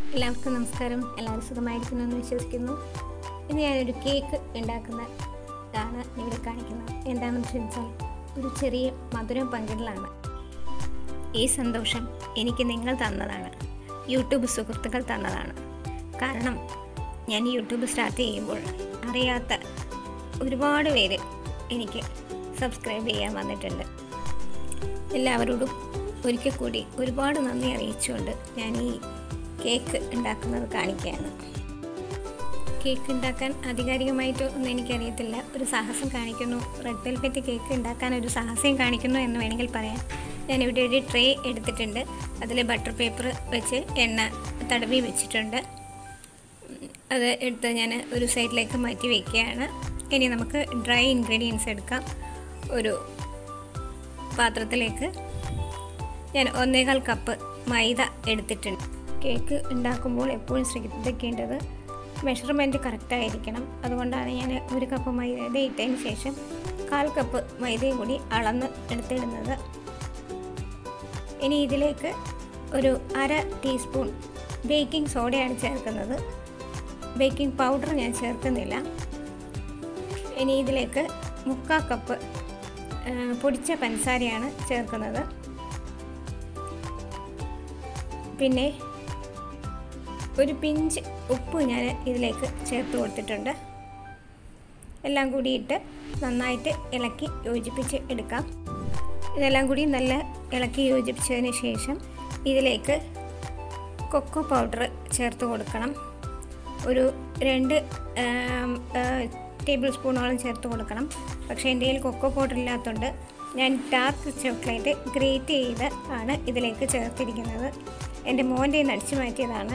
എല്ലാവർക്കും നമസ്കാരം എല്ലാവരും സുഖമായിരിക്കുന്നു എന്ന് വിശ്വസിക്കുന്നു ഇന്ന് ഞാനൊരു കേക്ക് ഉണ്ടാക്കുന്നതാണ് ഇവിടെ കാണിക്കുന്നത് എന്താണെന്ന് ചോദിച്ചാൽ ഒരു ചെറിയ മധുരം പങ്കിടലാണ് ഈ സന്തോഷം എനിക്ക് നിങ്ങൾ തന്നതാണ് യൂട്യൂബ് സുഹൃത്തുക്കൾ തന്നതാണ് കാരണം ഞാൻ യൂട്യൂബ് സ്റ്റാർട്ട് ചെയ്യുമ്പോൾ അറിയാത്ത ഒരുപാട് പേര് എനിക്ക് സബ്സ്ക്രൈബ് ചെയ്യാൻ വന്നിട്ടുണ്ട് എല്ലാവരോടും ഒരിക്കൽ കൂടി ഒരുപാട് നന്ദി അറിയിച്ചുകൊണ്ട് ഞാൻ ഈ കേക്ക് ഉണ്ടാക്കുന്നത് കാണിക്കുകയാണ് കേക്ക് ഉണ്ടാക്കാൻ ആധികാരികമായിട്ട് ഒന്നും എനിക്കറിയത്തില്ല ഒരു സാഹസം കാണിക്കുന്നു റെഡ് വെൽവെറ്റ് കേക്ക് ഉണ്ടാക്കാൻ ഒരു സാഹസം കാണിക്കുന്നു എന്ന് വേണമെങ്കിൽ പറയാം ഞാനിവിടെ ഒരു ട്രേ എടുത്തിട്ടുണ്ട് അതിൽ ബട്ടർ പേപ്പർ വെച്ച് എണ്ണ തടവി വെച്ചിട്ടുണ്ട് അത് എടുത്ത് ഞാൻ ഒരു സൈഡിലേക്ക് മാറ്റി വയ്ക്കുകയാണ് ഇനി നമുക്ക് ഡ്രൈ ഇൻഗ്രീഡിയൻസ് എടുക്കാം ഒരു പാത്രത്തിലേക്ക് ഞാൻ ഒന്നേകാൽ കപ്പ് മൈദ എടുത്തിട്ടുണ്ട് കേക്ക് ഉണ്ടാക്കുമ്പോൾ എപ്പോഴും ശ്രദ്ധിക്കേണ്ടത് മെഷർമെൻറ്റ് കറക്റ്റായിരിക്കണം അതുകൊണ്ടാണ് ഞാൻ ഒരു കപ്പ് മൈദ ഇട്ടതിന് ശേഷം കാൽ കപ്പ് മൈദയും കൂടി അളന്ന് എടുത്തിടുന്നത് ഇനി ഇതിലേക്ക് ഒരു അര ടീസ്പൂൺ ബേക്കിംഗ് സോഡയാണ് ചേർക്കുന്നത് ബേക്കിംഗ് പൗഡർ ഞാൻ ചേർക്കുന്നില്ല ഇനി ഇതിലേക്ക് മുക്കാൽ കപ്പ് ആ, പൊടിച്ച പഞ്ചസാരയാണ് ചേർക്കുന്നത് പിന്നെ ഒരു പിഞ്ച് ഉപ്പ് ഞാൻ ഇതിലേക്ക് ചേർത്ത് കൊടുത്തിട്ടുണ്ട് എല്ലാം കൂടി ഇട്ട് നന്നായിട്ട് ഇളക്കി യോജിപ്പിച്ച് എടുക്കാം ഇതെല്ലാം കൂടി നല്ല ഇളക്കി യോജിപ്പിച്ചതിന് ശേഷം ഇതിലേക്ക് കൊക്കോ പൗഡർ ചേർത്ത് കൊടുക്കണം ഒരു രണ്ട് ആം, ആ, ടേബിൾ സ്പൂണോളം ചേർത്ത് കൊടുക്കണം പക്ഷേ എൻ്റെ കയ്യിൽ കൊക്കോ പൗഡർ ഇല്ലാത്തതുകൊണ്ട് ഞാൻ ഡാർക്ക് ചോക്ലേറ്റ് ഗ്രേറ്റ് ചെയ്ത് ആണ് ഇതിലേക്ക് ചേർത്തിരിക്കുന്നത് എൻ്റെ മോൻ്റെ കയ്യിൽ നിന്ന് അടിച്ചു മാറ്റിയതാണ്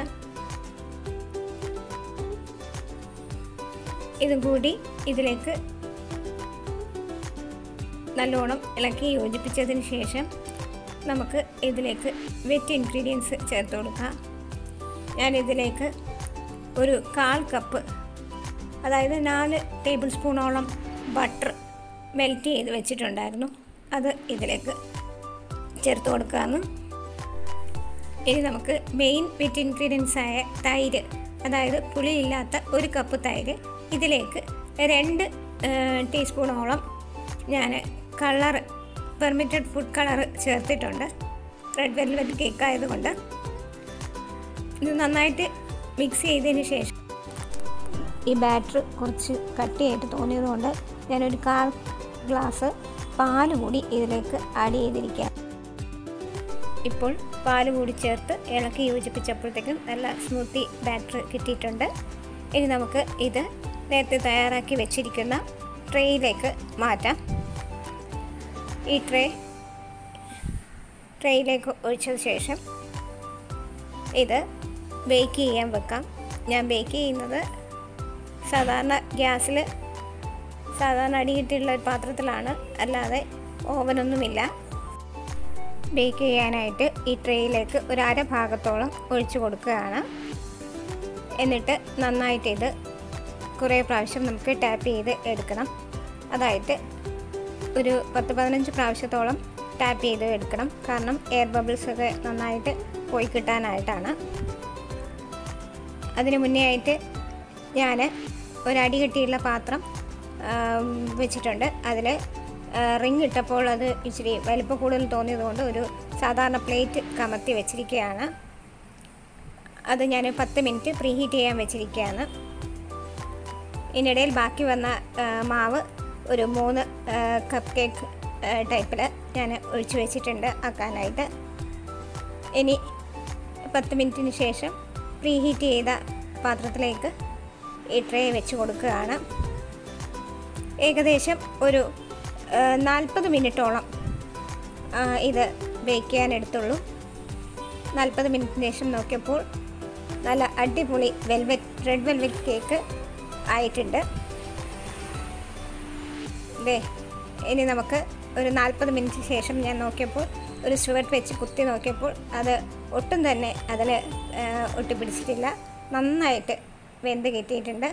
ഇതും കൂടി ഇതിലേക്ക് നല്ലോണം ഇളക്കി യോജിപ്പിച്ചതിന് ശേഷം നമുക്ക് ഇതിലേക്ക് വെറ്റ് ഇൻഗ്രീഡിയൻസ് ചേർത്ത് കൊടുക്കാം ഞാൻ ഇതിലേക്ക് ഒരു കാൽ കപ്പ് അതായത് നാല് ടേബിൾ സ്പൂണോളം ബട്ടർ മെൽറ്റ് ചെയ്ത് വെച്ചിട്ടുണ്ടായിരുന്നു അത് ഇതിലേക്ക് ചേർത്ത് കൊടുക്കാമെന്ന് ഇനി നമുക്ക് മെയിൻ വെറ്റ് ഇൻഗ്രീഡിയൻസ് ആയ തൈര് അതായത് പുളിയില്ലാത്ത ഒരു കപ്പ് തൈര് ഇതിലേക്ക് രണ്ട് ടീസ്പൂണോളം ഞാൻ കളർ പെർമിറ്റഡ് ഫുഡ് കളർ ചേർത്തിട്ടുണ്ട് റെഡ് വെൽവെറ്റ് കേക്ക് ആയതുകൊണ്ട് ഇത് നന്നായിട്ട് മിക്സ് ചെയ്തതിന് ശേഷം ഈ ബാറ്റർ കുറച്ച് കട്ടിയായിട്ട് തോന്നിയതുകൊണ്ട് ഞാനൊരു കാൽ ഗ്ലാസ് പാല് കൂടി ഇതിലേക്ക് ആഡ് ചെയ്തിരിക്കാം ഇപ്പോൾ പാല് കൂടി ചേർത്ത് ഇളക്കി യോജിപ്പിച്ചപ്പോഴത്തേക്കും നല്ല സ്മൂത്തി ബാറ്റർ കിട്ടിയിട്ടുണ്ട് ഇനി നമുക്ക് ഇത് നേരത്തെ തയ്യാറാക്കി വെച്ചിരിക്കുന്ന ട്രേയിലേക്ക് മാറ്റാം ഈ ട്രേ ട്രേയിലേക്ക് ഒഴിച്ചത് ശേഷം ഇത് ബേക്ക് ചെയ്യാൻ വെക്കാം ഞാൻ ബേക്ക് ചെയ്യുന്നത് സാധാരണ ഗ്യാസിൽ സാധാരണ അടിയിട്ടുള്ള ഒരു പാത്രത്തിലാണ് അല്ലാതെ ഓവനൊന്നുമില്ല ബേക്ക് ചെയ്യാനായിട്ട് ഈ ട്രേയിലേക്ക് ഒരു അര ഭാഗത്തോളം ഒഴിച്ചു കൊടുക്കുകയാണ് എന്നിട്ട് നന്നായിട്ട് ഇത് കുറേ പ്രാവശ്യം നമുക്ക് ടാപ്പ് ചെയ്ത് എടുക്കണം അതായത് ഒരു പത്ത് പതിനഞ്ച് പ്രാവശ്യത്തോളം ടാപ്പ് ചെയ്ത് എടുക്കണം കാരണം എയർ ബബിൾസ് ഒക്കെ നന്നായിട്ട് പോയി കിട്ടാനായിട്ടാണ് അതിന് മുന്നേ ആയിട്ട് ഞാൻ ഒരടി കെട്ടിയുള്ള പാത്രം ആം, വെച്ചിട്ടുണ്ട് അതിൽ റിങ് ഇട്ടപ്പോൾ അത് ഇച്ചിരി വലിപ്പം കൂടുതൽ തോന്നിയതുകൊണ്ട് ഒരു സാധാരണ പ്ലേറ്റ് കമത്തി വെച്ചിരിക്കുകയാണ് അത് ഞാൻ പത്ത് മിനിറ്റ് പ്രീ ഹീറ്റ് ചെയ്യാൻ വെച്ചിരിക്കുകയാണ് ഇതിനിടയിൽ ബാക്കി വന്ന ആ, മാവ് ഒരു മൂന്ന് കപ്പ് കേക്ക് ടൈപ്പിൽ ഞാൻ ഒഴിച്ചു വെച്ചിട്ടുണ്ട് ആക്കാനായിട്ട് ഇനി പത്ത് മിനിറ്റിന് ശേഷം പ്രീ ഹീറ്റ് ചെയ്ത പാത്രത്തിലേക്ക് ഈ ട്രേ വെച്ച് കൊടുക്കുകയാണ് ഏകദേശം ഒരു നാൽപ്പത് മിനിറ്റോളം ആ, ഇത് ബേക്ക് ചെയ്യാൻ എടുത്തുള്ളൂ നാൽപ്പത് മിനിറ്റിന് ശേഷം നോക്കിയപ്പോൾ നല്ല അടിപൊളി വെൽവെറ്റ് റെഡ് വെൽവെറ്റ് കേക്ക് ആയിട്ടുണ്ട് ദേ ഇനി നമുക്ക് ഒരു നാൽപ്പത് മിനിറ്റ് ശേഷം ഞാൻ നോക്കിയപ്പോൾ ഒരു സ്റ്റുവറ്റ് വെച്ച് കുത്തി നോക്കിയപ്പോൾ അത് ഒട്ടും തന്നെ അതിൽ ഒട്ടിപ്പിടിച്ചിട്ടില്ല നന്നായിട്ട് വെന്ത് കിട്ടിയിട്ടുണ്ട്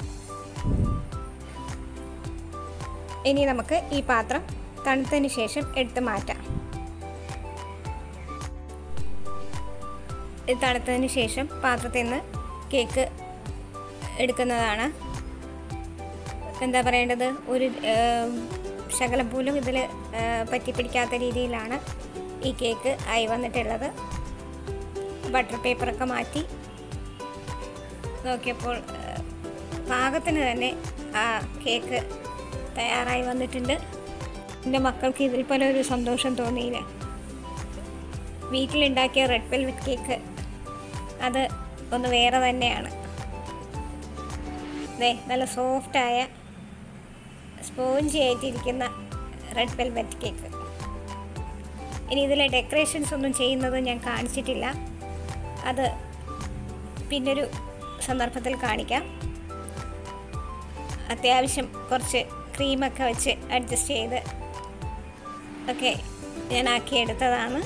ഇനി നമുക്ക് ഈ പാത്രം തണുത്തതിന് ശേഷം എടുത്ത് മാറ്റാം ഇത് തണുത്തതിന് ശേഷം പാത്രത്തിൽ നിന്ന് കേക്ക് എടുക്കുന്നതാണ് എന്താ പറയേണ്ടത് ഒരു ഏം, ശകലം പോലും ഇതിൽ പറ്റിപ്പിടിക്കാത്ത രീതിയിലാണ് ഈ കേക്ക് ആയി വന്നിട്ടുള്ളത് ബട്ടർ പേപ്പറൊക്കെ മാറ്റി നോക്കിയപ്പോൾ ഏഹ്, പാകത്തിന് തന്നെ ആ കേക്ക് തയ്യാറായി വന്നിട്ടുണ്ട് എൻ്റെ മക്കൾക്ക് ഇതിൽ പോലെ ഒരു സന്തോഷം തോന്നിയില്ല വീട്ടിലുണ്ടാക്കിയ റെഡ് വെൽവെറ്റ് കേക്ക് അത് ഒന്ന് വേറെ തന്നെയാണ് ദേ നല്ല സോഫ്റ്റായ സ്പോഞ്ചി ആയിട്ടിരിക്കുന്ന റെഡ് വെൽവെറ്റ് കേക്ക് ഇനി ഇതിലെ ഡെക്കറേഷൻസ് ഒന്നും ചെയ്യുന്നത് ഞാൻ കാണിച്ചിട്ടില്ല അത് പിന്നൊരു സന്ദർഭത്തിൽ കാണിക്കാം അത്യാവശ്യം കുറച്ച് ക്രീമൊക്കെ വെച്ച് അഡ്ജസ്റ്റ് ചെയ്ത് ഒക്കെ ഞാൻ ആക്കിയെടുത്തതാണ്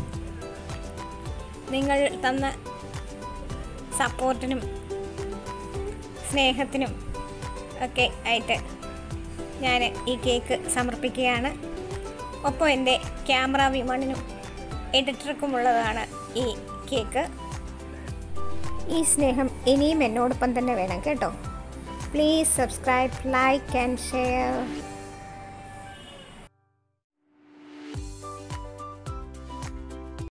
നിങ്ങൾ തന്ന സപ്പോർട്ടിനും സ്നേഹത്തിനും ഒക്കെ ആയിട്ട് ഞാൻ ഈ കേക്ക് സമർപ്പിക്കുകയാണ് ഒപ്പം എൻ്റെ ക്യാമറ വിമണിനും എഡിറ്റർക്കുമുള്ളതാണ് ഈ കേക്ക് ഈ സ്നേഹം ഇനിയും എന്നോടൊപ്പം തന്നെ വേണം കേട്ടോ please subscribe like and share